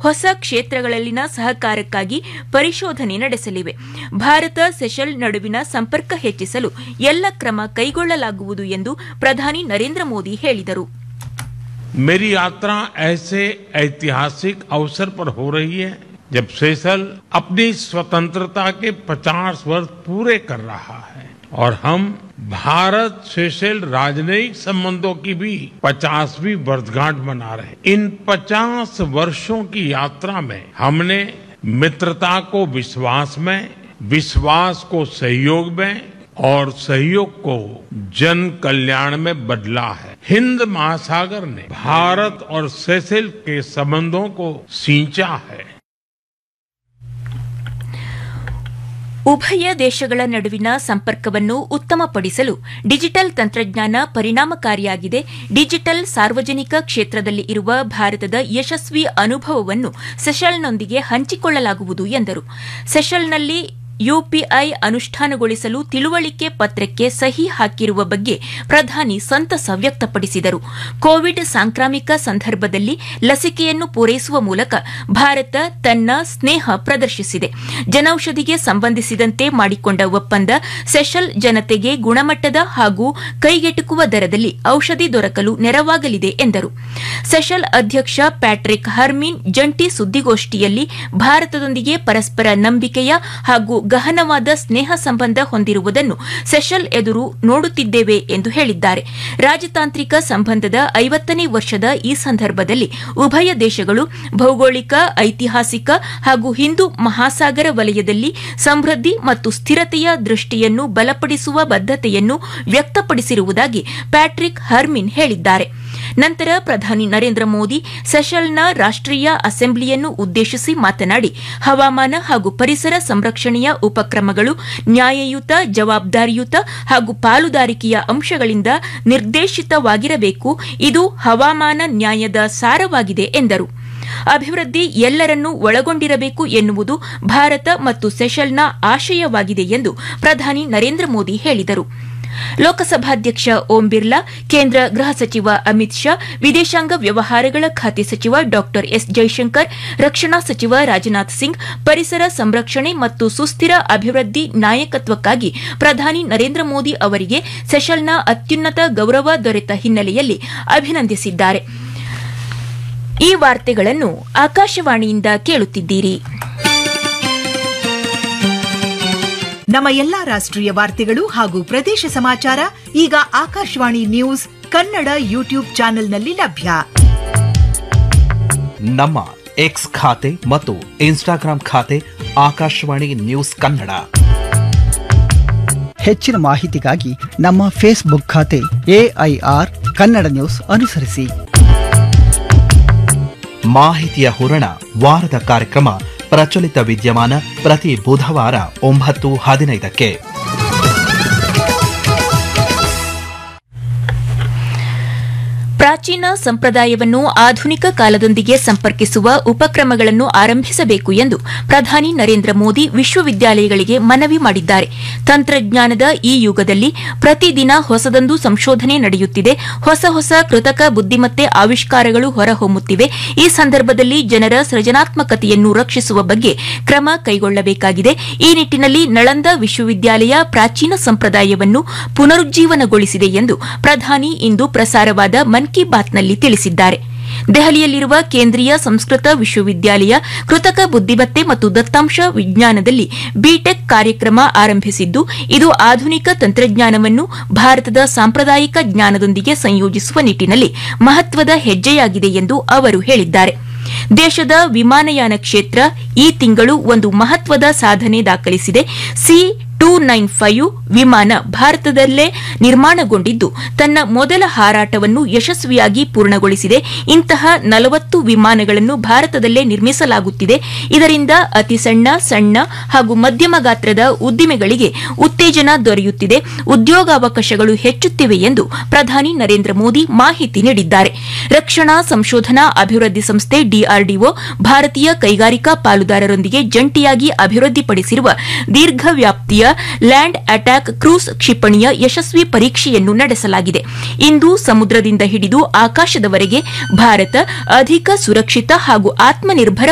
ಹೊಸ ಕ್ಷೇತ್ರಗಳಲ್ಲಿನ ಸಹಕಾರಕ್ಕಾಗಿ ಪರಿಶೋಧನೆ ನಡೆಸಲಿವೆ ಭಾರತ ಸೆಷಲ್ ನಡುವಿನ ಸಂಪರ್ಕ ಹೆಚ್ಚಿಸಲು ಎಲ್ಲ ಕ್ರಮ ಕೈಗೊಳ್ಳಲಾಗುವುದು ಎಂದು ಪ್ರಧಾನಿ ನರೇಂದ್ರ ಮೋದಿ ಹೇಳಿದರು मेरी यात्रा ऐसे ऐतिहासिक अवसर पर हो रही है जब सेशल अपनी स्वतंत्रता के 50 वर्ष पूरे कर रहा है और हम भारत सेशल राजनयिक संबंधों की भी 50वीं वर्षगांठ मना रहे हैं इन 50 वर्षों की यात्रा में हमने मित्रता को विश्वास में विश्वास को सहयोग में और सहयोग को जन कल्याण में बदला है हिंद महासागर ने भारत और सेसेल के संबंधों को सींचा है ಉಭಯ ದೇಶಗಳ ನಡುವಿನ ಸಂಪರ್ಕವನ್ನು ಉತ್ತಮಪಡಿಸಲು ಡಿಜಿಟಲ್ ತಂತ್ರಜ್ಞಾನ ಪರಿಣಾಮಕಾರಿಯಾಗಿದೆ ಡಿಜಿಟಲ್ ಸಾರ್ವಜನಿಕ ಕ್ಷೇತ್ರದಲ್ಲಿ ಇರುವ ಭಾರತದ ಯಶಸ್ವಿ ಅನುಭವವನ್ನು ಸೆಷಲ್ನೊಂದಿಗೆ ಹಂಚಿಕೊಳ್ಳಲಾಗುವುದು ಎಂದರು ಸೆಷಲ್ನಲ್ಲಿ ಯುಪಿಐ ಅನುಷ್ಠಾನಗೊಳಿಸಲು ತಿಳುವಳಿಕೆ ಪತ್ರಕ್ಕೆ ಸಹಿ ಹಾಕಿರುವ ಬಗ್ಗೆ ಪ್ರಧಾನಿ ಸಂತಸ ವ್ಯಕ್ತಪಡಿಸಿದರು ಕೋವಿಡ್ ಸಾಂಕ್ರಾಮಿಕ ಸಂದರ್ಭದಲ್ಲಿ ಲಸಿಕೆಯನ್ನು ಪೂರೈಸುವ ಮೂಲಕ ಭಾರತ ತನ್ನ ಸ್ನೇಹ ಪ್ರದರ್ಶಿಸಿದೆ ಜನೌಷಧಿಗೆ ಸಂಬಂಧಿಸಿದಂತೆ ಮಾಡಿಕೊಂಡ ಒಪ್ಪಂದ ಸೆಷಲ್ ಜನತೆಗೆ ಗುಣಮಟ್ಟದ ಹಾಗೂ ಕೈಗೆಟುಕುವ ದರದಲ್ಲಿ ಔಷಧಿ ದೊರಕಲು ನೆರವಾಗಲಿದೆ ಎಂದರು ಸೆಷಲ್ ಅಧ್ಯಕ್ಷ ಪ್ಯಾಟ್ರಿಕ್ ಹರ್ಮಿನ್ ಜಂಟಿ ಸುದ್ದಿಗೋಷ್ಠಿಯಲ್ಲಿ ಭಾರತದೊಂದಿಗೆ ಪರಸ್ಪರ ನಂಬಿಕೆಯ ಹಾಗೂ ಗಹನವಾದ ಸ್ನೇಹ ಸಂಬಂಧ ಹೊಂದಿರುವುದನ್ನು ಸೆಷಲ್ ಎದುರು ನೋಡುತ್ತಿದ್ದೇವೆ ಎಂದು ಹೇಳಿದ್ದಾರೆ ರಾಜತಾಂತ್ರಿಕ ಸಂಬಂಧದ ಐವತ್ತನೇ ವರ್ಷದ ಈ ಸಂದರ್ಭದಲ್ಲಿ ಉಭಯ ದೇಶಗಳು ಭೌಗೋಳಿಕ ಐತಿಹಾಸಿಕ ಹಾಗೂ ಹಿಂದೂ ಮಹಾಸಾಗರ ವಲಯದಲ್ಲಿ ಸಮೃದ್ಧಿ ಮತ್ತು ಸ್ಥಿರತೆಯ ದೃಷ್ಟಿಯನ್ನು ಬಲಪಡಿಸುವ ಬದ್ದತೆಯನ್ನು ವ್ಯಕ್ತಪಡಿಸಿರುವುದಾಗಿ ಪ್ಯಾಟ್ರಿಕ್ ಹರ್ಮಿನ್ ಹೇಳಿದ್ದಾರೆ ನಂತರ ಪ್ರಧಾನಿ ನರೇಂದ್ರ ಮೋದಿ ಸೆಷಲ್ನ ರಾಷ್ಟೀಯ ಅಸೆಂಬ್ಲಿಯನ್ನು ಉದ್ದೇಶಿಸಿ ಮಾತನಾಡಿ ಹವಾಮಾನ ಹಾಗೂ ಪರಿಸರ ಸಂರಕ್ಷಣೆಯ ಉಪಕ್ರಮಗಳು ನ್ಯಾಯಯುತ ಜವಾಬ್ದಾರಿಯುತ ಹಾಗೂ ಪಾಲುದಾರಿಕೆಯ ಅಂಶಗಳಿಂದ ನಿರ್ದೇಶಿತವಾಗಿರಬೇಕು ಇದು ಹವಾಮಾನ ನ್ಯಾಯದ ಸಾರವಾಗಿದೆ ಎಂದರು ಅಭಿವೃದ್ಧಿ ಎಲ್ಲರನ್ನೂ ಒಳಗೊಂಡಿರಬೇಕು ಎನ್ನುವುದು ಭಾರತ ಮತ್ತು ಸೆಷಲ್ನ ಆಶಯವಾಗಿದೆ ಎಂದು ಪ್ರಧಾನಿ ನರೇಂದ್ರ ಮೋದಿ ಹೇಳಿದರು ಲೋಕಸಭಾಧ್ಯಕ್ಷ ಓಂ ಬಿರ್ಲಾ ಕೇಂದ್ರ ಗೃಹ ಸಚಿವ ಅಮಿತ್ ಶಾ ವಿದೇಶಾಂಗ ವ್ಯವಹಾರಗಳ ಖಾತೆ ಸಚಿವ ಡಾ ಎಸ್ ಜೈಶಂಕರ್ ರಕ್ಷಣಾ ಸಚಿವ ರಾಜನಾಥ್ ಸಿಂಗ್ ಪರಿಸರ ಸಂರಕ್ಷಣೆ ಮತ್ತು ಸುಸ್ಥಿರ ಅಭಿವೃದ್ಧಿ ನಾಯಕತ್ವಕ್ಕಾಗಿ ಪ್ರಧಾನಿ ನರೇಂದ್ರ ಮೋದಿ ಅವರಿಗೆ ಸೆಷಲ್ನ ಅತ್ಯುನ್ನತ ಗೌರವ ದೊರೆತ ಹಿನ್ನೆಲೆಯಲ್ಲಿ ಅಭಿನಂದಿಸಿದ್ದಾರೆ ಈ ವಾರ್ತೆಗಳನ್ನು ಆಕಾಶವಾಣಿಯಿಂದ ಕೇಳುತ್ತಿದ್ದೀರಿ ನಮ್ಮ ಎಲ್ಲಾ ರಾಷ್ಟ್ರೀಯ ವಾರ್ತೆಗಳು ಹಾಗೂ ಪ್ರದೇಶ ಸಮಾಚಾರ ಈಗ ಆಕಾಶವಾಣಿ ನ್ಯೂಸ್ ಕನ್ನಡ ಯೂಟ್ಯೂಬ್ ಚಾನೆಲ್ನಲ್ಲಿ ಲಭ್ಯ ನಮ್ಮ ಎಕ್ಸ್ ಖಾತೆ ಮತ್ತು ಇನ್ಸ್ಟಾಗ್ರಾಂ ಖಾತೆ ಆಕಾಶವಾಣಿ ನ್ಯೂಸ್ ಕನ್ನಡ ಹೆಚ್ಚಿನ ಮಾಹಿತಿಗಾಗಿ ನಮ್ಮ ಫೇಸ್ಬುಕ್ ಖಾತೆ ಎಐಆರ್ ಕನ್ನಡ ನ್ಯೂಸ್ ಅನುಸರಿಸಿ ಮಾಹಿತಿಯ ಹೂರಣ ವಾರದ ಕಾರ್ಯಕ್ರಮ ಪ್ರಚಲಿತ ವಿದ್ಯಮಾನ ಪ್ರತಿ ಬುಧವಾರ ಒಂಬತ್ತು ಹದಿನೈದಕ್ಕೆ ಪ್ರಾಚೀನ ಸಂಪ್ರದಾಯವನ್ನು ಆಧುನಿಕ ಕಾಲದೊಂದಿಗೆ ಸಂಪರ್ಕಿಸುವ ಉಪಕ್ರಮಗಳನ್ನು ಆರಂಭಿಸಬೇಕು ಎಂದು ಪ್ರಧಾನಿ ನರೇಂದ್ರ ಮೋದಿ ವಿಶ್ವವಿದ್ಯಾಲಯಗಳಿಗೆ ಮನವಿ ಮಾಡಿದ್ದಾರೆ ತಂತ್ರಜ್ಞಾನದ ಈ ಯುಗದಲ್ಲಿ ಪ್ರತಿದಿನ ಹೊಸದೊಂದು ಸಂಶೋಧನೆ ನಡೆಯುತ್ತಿದೆ ಹೊಸ ಹೊಸ ಕೃತಕ ಬುದ್ದಿಮತ್ತೆ ಆವಿಷ್ಕಾರಗಳು ಹೊರಹೊಮ್ಮುತ್ತಿವೆ ಈ ಸಂದರ್ಭದಲ್ಲಿ ಜನರ ಸೃಜನಾತ್ಮಕತೆಯನ್ನು ರಕ್ಷಿಸುವ ಬಗ್ಗೆ ಕ್ರಮ ಕೈಗೊಳ್ಳಬೇಕಾಗಿದೆ ಈ ನಿಟ್ಟಿನಲ್ಲಿ ನಳಂದ ವಿಶ್ವವಿದ್ಯಾಲಯ ಪ್ರಾಚೀನ ಸಂಪ್ರದಾಯವನ್ನು ಪುನರುಜ್ಜೀವನಗೊಳಿಸಿದೆ ಎಂದು ಪ್ರಧಾನಿ ಇಂದು ಪ್ರಸಾರವಾದ ಮನ್ ಕಿ ಬಾತ್ನಲ್ಲಿ ತಿಳಿಸಿದ್ದಾರೆ ದೆಹಲಿಯಲ್ಲಿರುವ ಕೇಂದ್ರೀಯ ಸಂಸ್ಕೃತ ವಿಶ್ವವಿದ್ಯಾಲಯ ಕೃತಕ ಬುದ್ದಿಮತ್ತೆ ಮತ್ತು ದತ್ತಾಂಶ ವಿಜ್ಞಾನದಲ್ಲಿ ಬಿಟೆಕ್ ಕಾರ್ಯಕ್ರಮ ಆರಂಭಿಸಿದ್ದು ಇದು ಆಧುನಿಕ ತಂತ್ರಜ್ಞಾನವನ್ನು ಭಾರತದ ಸಾಂಪ್ರದಾಯಿಕ ಜ್ಞಾನದೊಂದಿಗೆ ಸಂಯೋಜಿಸುವ ನಿಟ್ಟಿನಲ್ಲಿ ಮಹತ್ವದ ಹೆಜ್ಜೆಯಾಗಿದೆ ಎಂದು ಅವರು ಹೇಳಿದ್ದಾರೆ ದೇಶದ ವಿಮಾನಯಾನ ಕ್ಷೇತ್ರ ಈ ತಿಂಗಳು ಒಂದು ಮಹತ್ವದ ಸಾಧನೆ ದಾಖಲಿಸಿದೆ ಸಿ ಟೂ ನೈನ್ ಫೈವ್ ವಿಮಾನ ಭಾರತದಲ್ಲೇ ನಿರ್ಮಾಣಗೊಂಡಿದ್ದು ತನ್ನ ಮೊದಲ ಹಾರಾಟವನ್ನು ಯಶಸ್ವಿಯಾಗಿ ಪೂರ್ಣಗೊಳಿಸಿದೆ ಇಂತಹ ನಲವತ್ತು ವಿಮಾನಗಳನ್ನು ಭಾರತದಲ್ಲೇ ನಿರ್ಮಿಸಲಾಗುತ್ತಿದೆ ಇದರಿಂದ ಅತಿ ಸಣ್ಣ ಸಣ್ಣ ಹಾಗೂ ಮಧ್ಯಮ ಗಾತ್ರದ ಉದ್ದಿಮೆಗಳಿಗೆ ಉತ್ತೇಜನ ದೊರೆಯುತ್ತಿದೆ ಉದ್ಯೋಗಾವಕಾಶಗಳು ಹೆಚ್ಚುತ್ತಿವೆ ಎಂದು ಪ್ರಧಾನಿ ನರೇಂದ್ರ ಮೋದಿ ಮಾಹಿತಿ ನೀಡಿದ್ದಾರೆ ರಕ್ಷಣಾ ಸಂಶೋಧನಾ ಅಭಿವೃದ್ಧಿ ಸಂಸ್ಥೆ ಡಿಆರ್ಡಿಒ ಭಾರತೀಯ ಕೈಗಾರಿಕಾ ಪಾಲುದಾರರೊಂದಿಗೆ ಜಂಟಿಯಾಗಿ ಅಭಿವೃದ್ಧಿಪಡಿಸಿರುವ ದೀರ್ಘವ್ಯಾಪ್ತಿಯ ಲ್ಯಾಂಡ್ ಅಟ್ಯಾಕ್ ಕ್ರೂಸ್ ಕ್ಷಿಪಣಿಯ ಯಶಸ್ವಿ ಪರೀಕ್ಷೆಯನ್ನು ನಡೆಸಲಾಗಿದೆ ಇಂದು ಸಮುದ್ರದಿಂದ ಹಿಡಿದು ಆಕಾಶದವರೆಗೆ ಭಾರತ ಅಧಿಕ ಸುರಕ್ಷಿತ ಹಾಗೂ ಆತ್ಮನಿರ್ಭರ